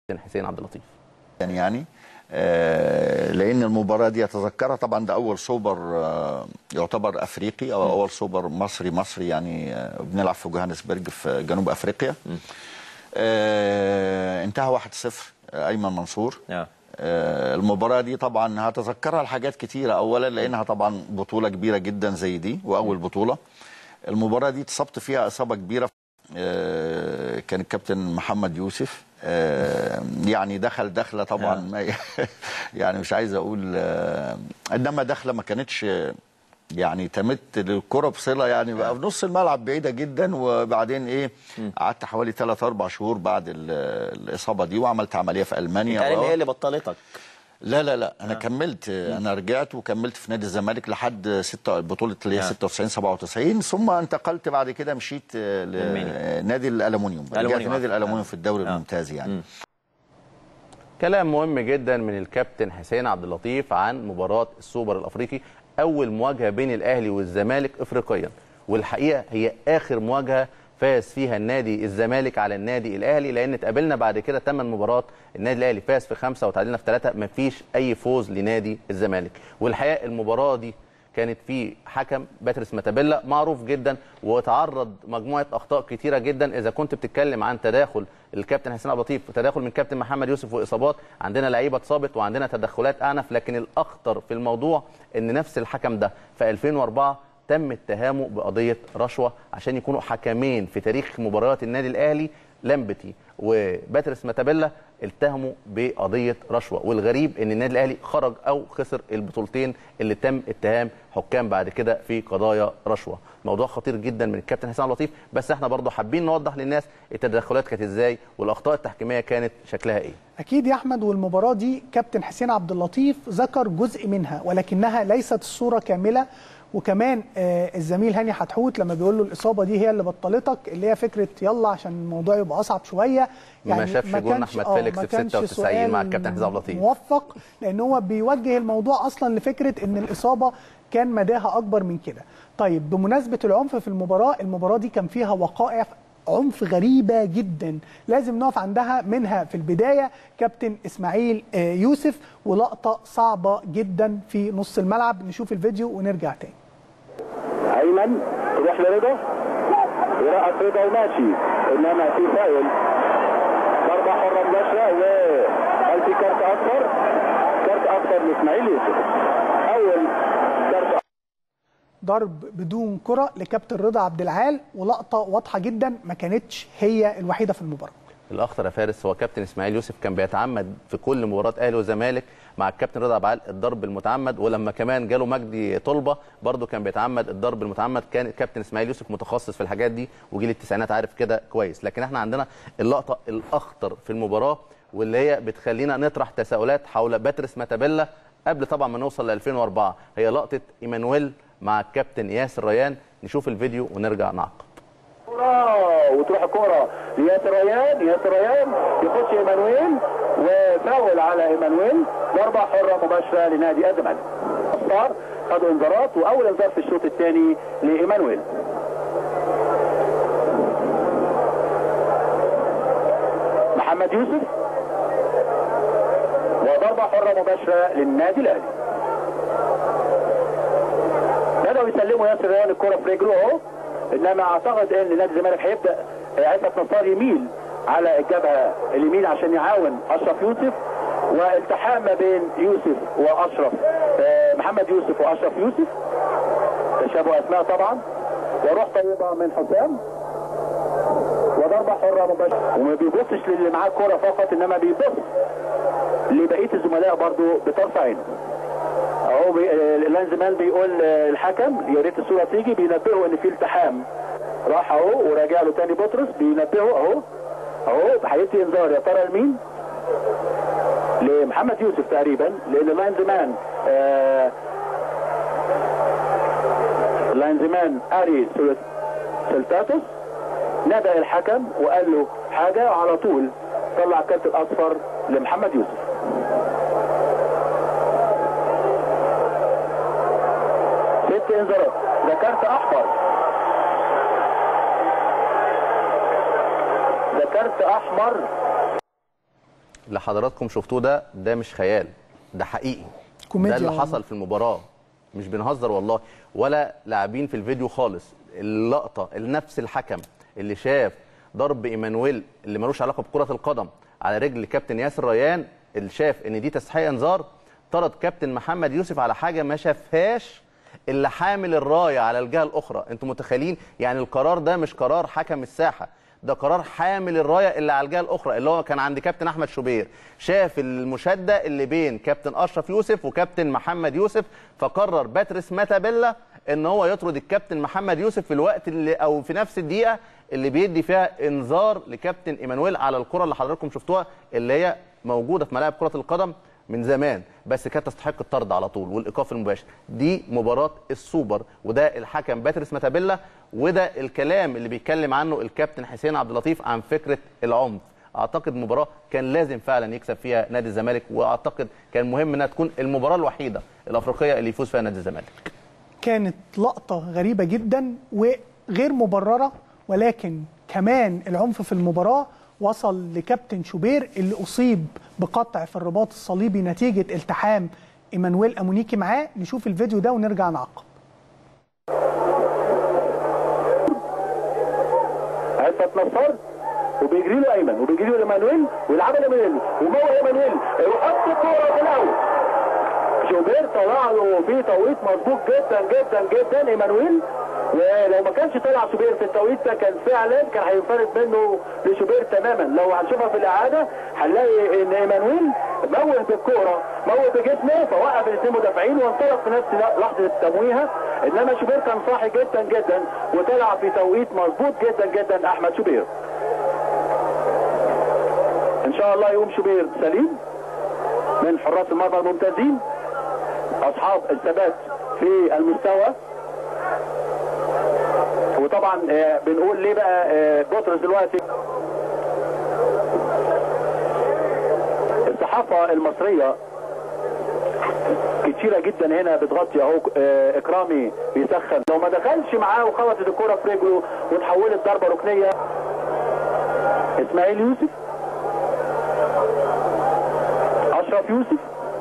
حسين عبد اللطيف يعني يعني آه، لان المباراه دي اتذكرها طبعا ده اول سوبر آه، يعتبر افريقي او اول سوبر مصري مصري يعني آه، بنلعب في جوهانسبرج في جنوب افريقيا آه، انتهى 1-0 آه، ايمن منصور آه. آه، المباراة دي طبعا هتذكرها لحاجات كتيرة أولا لأنها طبعا بطولة كبيرة جدا زي دي وأول بطولة المباراة دي اتصبت فيها إصابة كبيرة آه، كان الكابتن محمد يوسف آه، يعني دخل دخلة طبعا ما يعني مش عايز أقول آه، إنما دخلة ما كانتش آه، يعني تمت للكرة بصلة يعني بقى في نص الملعب بعيدة جدا وبعدين إيه قعدت حوالي 3 4 شهور بعد ال- الإصابة دي وعملت عملية في ألمانيا يعني و- هي اللي بطلتك لا لا لا انا كملت انا رجعت وكملت في نادي الزمالك لحد ستة بطوله اللي هي آه. 96 97 ثم انتقلت بعد كده مشيت آه، ألمانيا. لنادي الالومنيوم رجعت ألمونيوم. نادي الالومنيوم آه. في الدوري آه. الممتاز يعني كلام مهم جدا من الكابتن حسين عبد اللطيف عن مباراة السوبر الأفريقي أول مواجهة بين الأهلي والزمالك إفريقيا والحقيقة هي آخر مواجهة فاز فيها النادي الزمالك على النادي الأهلي لأن اتقابلنا بعد كده ثمان مباريات النادي الأهلي فاز في خمسة وتعادلنا في ثلاثة مفيش أي فوز لنادي الزمالك والحقيقة المباراة دي كانت في حكم باتريس ماتابيلا معروف جدا وتعرض مجموعه اخطاء كتيره جدا اذا كنت بتتكلم عن تداخل الكابتن حسين عبد اللطيف وتداخل من كابتن محمد يوسف واصابات عندنا لعيبه اتصابت وعندنا تدخلات اعنف لكن الاخطر في الموضوع ان نفس الحكم ده في 2004 تم اتهامه بقضيه رشوه عشان يكونوا حكمين في تاريخ مباريات النادي الاهلي لامبتي وباتريس ماتابيلا التهموا بقضيه رشوه والغريب ان النادي الاهلي خرج او خسر البطولتين اللي تم اتهام حكام بعد كده في قضايا رشوه موضوع خطير جدا من الكابتن حسين عبد اللطيف بس احنا برضو حابين نوضح للناس التدخلات كانت ازاي والاخطاء التحكيميه كانت شكلها ايه اكيد يا احمد والمباراه دي كابتن حسين عبد اللطيف ذكر جزء منها ولكنها ليست الصوره كامله وكمان آه، الزميل هاني حتحوت لما بيقول له الاصابه دي هي اللي بطلتك اللي هي فكره يلا عشان الموضوع يبقى اصعب شويه ما شافش جون كانش- أحمد آه، فيليكس ما في كانش 96 مع سؤال الكابتن حسين عبد اللطيف. موفق لان هو بيوجه الموضوع اصلا لفكره ان الاصابه كان مداها اكبر من كده طيب بمناسبه العنف في المباراه المباراه دي كان فيها وقائع عنف غريبه جدا لازم نقف عندها منها في البدايه كابتن اسماعيل آه، يوسف ولقطه صعبه جدا في نص الملعب نشوف الفيديو ونرجع تاني ايمن تروح لرضا يرقص رضا وماشي انما في فاول ضربه حره مباشره وهل في كارت اصفر؟ كارت اصفر لاسماعيل يوسف اول كارت ضرب بدون كره لكابتن رضا عبد العال ولقطه واضحه جدا ما كانتش هي الوحيده في المباراه الاخطر يا فارس هو كابتن اسماعيل يوسف كان بيتعمد في كل مباراه اهلي وزمالك مع الكابتن رضا عبد العال الضرب المتعمد ولما كمان جاله مجدي طلبه برده كان بيتعمد الضرب المتعمد كان الكابتن اسماعيل يوسف متخصص في الحاجات دي وجيل التسعينات عارف كده كويس لكن احنا عندنا اللقطه الاخطر في المباراه واللي هي بتخلينا نطرح تساؤلات حول باتريس ماتابيلا قبل طبعا ما نوصل ل 2004 هي لقطه ايمانويل مع الكابتن ياسر ريان نشوف الفيديو ونرجع نعقب كرة وتروح الكرة لياسر ريان ياسر ريان يخش ايمانويل وفاول على ايمانويل ضربة حرة مباشرة لنادي الزمالك. صار خدوا انذارات واول انذار في الشوط الثاني لايمانويل. محمد يوسف وضربة حرة مباشرة للنادي الاهلي. بدأوا يسلموا ياسر ريان الكرة في رجله اهو انما اعتقد ان نادي الزمالك هيبدا عزت نصار يميل على الجبهه اليمين عشان يعاون اشرف يوسف والتحام ما بين يوسف واشرف آه، محمد يوسف واشرف يوسف تشابه اسماء طبعا وروح طيبه من حسام وضربه حره مباشره وما بيبصش للي معاه الكوره فقط انما بيبص لبقيه الزملاء برضو بطرف عينه اهو بي... آه، اللاينزمان بيقول آه، الحكم يا ريت الصوره تيجي بينبهه ان في التحام راح اهو وراجع له تاني بطرس بينبهه اهو اهو هيدي انذار يا ترى لمين؟ لمحمد يوسف تقريبا لان اللاينزمان آه اللاينزمان اري سول- سلتاتوس نادى الحكم وقال له حاجه على طول طلع الكارت الاصفر لمحمد يوسف ست انذارات ده كارت احمر ده كارت احمر اللي حضراتكم شفتوه ده ده مش خيال ده حقيقي كوميديا ده اللي والله. حصل في المباراه مش بنهزر والله ولا لاعبين في الفيديو خالص اللقطه نفس الحكم اللي شاف ضرب ايمانويل اللي ملوش علاقه بكره القدم على رجل كابتن ياسر ريان اللي شاف ان دي تستحق انذار طرد كابتن محمد يوسف على حاجه ما شافهاش اللي حامل الرايه على الجهه الاخرى انتوا متخيلين يعني القرار ده مش قرار حكم الساحه ده قرار حامل الرايه اللي على الجهه الاخرى اللي هو كان عند كابتن احمد شوبير شاف المشاده اللي بين كابتن اشرف يوسف وكابتن محمد يوسف فقرر باتريس ماتابيلا ان هو يطرد الكابتن محمد يوسف في الوقت اللي او في نفس الدقيقه اللي بيدي فيها انذار لكابتن ايمانويل على الكره اللي حضراتكم شفتوها اللي هي موجوده في ملاعب كره القدم من زمان بس كانت تستحق الطرد على طول والايقاف المباشر دي مباراه السوبر وده الحكم باتريس ماتابيلا وده الكلام اللي بيتكلم عنه الكابتن حسين عبد اللطيف عن فكره العنف اعتقد مباراه كان لازم فعلا يكسب فيها نادي الزمالك واعتقد كان مهم انها تكون المباراه الوحيده الافريقيه اللي يفوز فيها نادي الزمالك كانت لقطة غريبة جدا وغير مبررة ولكن كمان العنف في المباراة وصل لكابتن شوبير اللي أصيب بقطع في الرباط الصليبي نتيجة التحام إيمانويل أمونيكي معاه نشوف الفيديو ده ونرجع نعقب عزت نصار وبيجري له ايمن وبيجري له ايمانويل ويلعبها لايمانويل وموه ايمانويل يحط الكوره في الاول شوبير طلع له في توقيت مظبوط جدا جدا جدا ايمانويل ولو ما كانش طلع شوبير في التوقيت ده كان فعلا كان هينفرد منه لشوبير تماما لو هنشوفها في الاعاده هنلاقي ان ايمانويل موه بالكوره موه بجسمه فوقف الاثنين مدافعين وانطلق في نفس لحظه التمويهه انما شوبير كان صاحي جدا جدا وطلع في توقيت مظبوط جدا جدا احمد شوبير ان شاء الله يقوم شوبير سليم من حراس المرمى الممتازين اصحاب الثبات في المستوى وطبعا آه، بنقول ليه بقى آه، بطرس دلوقتي الصحافه المصريه كتيره جدا هنا بتغطي اهو آه، اكرامي بيسخن لو ما دخلش معاه وخبطت الكره في رجله وتحولت ضربه ركنيه اسماعيل يوسف اشرف يوسف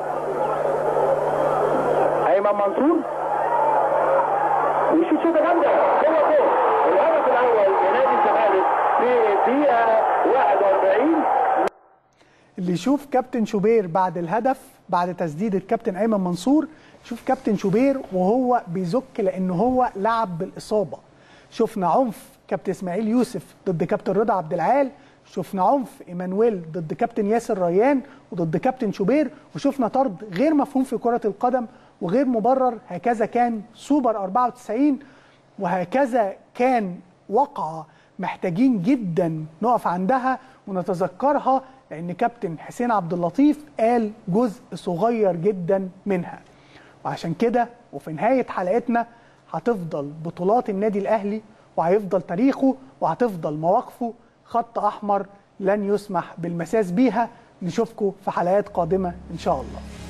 ايمن منصور ويشوط شوطه جامده هو جول الهدف الاول لنادي الزمالك في دقيقه 41 اللي يشوف كابتن شوبير بعد الهدف بعد تسديد الكابتن ايمن منصور شوف كابتن شوبير وهو بيزك لان هو لعب بالاصابه شفنا عنف كابتن اسماعيل يوسف ضد كابتن رضا عبد العال شفنا عنف ايمانويل ضد كابتن ياسر ريان وضد كابتن شوبير وشفنا طرد غير مفهوم في كره القدم وغير مبرر هكذا كان سوبر 94 وهكذا كان وقعه محتاجين جدا نقف عندها ونتذكرها لان كابتن حسين عبد اللطيف قال جزء صغير جدا منها وعشان كده وفي نهايه حلقتنا هتفضل بطولات النادي الاهلي وهيفضل تاريخه وهتفضل مواقفه خط احمر لن يسمح بالمساس بيها نشوفكم في حلقات قادمه ان شاء الله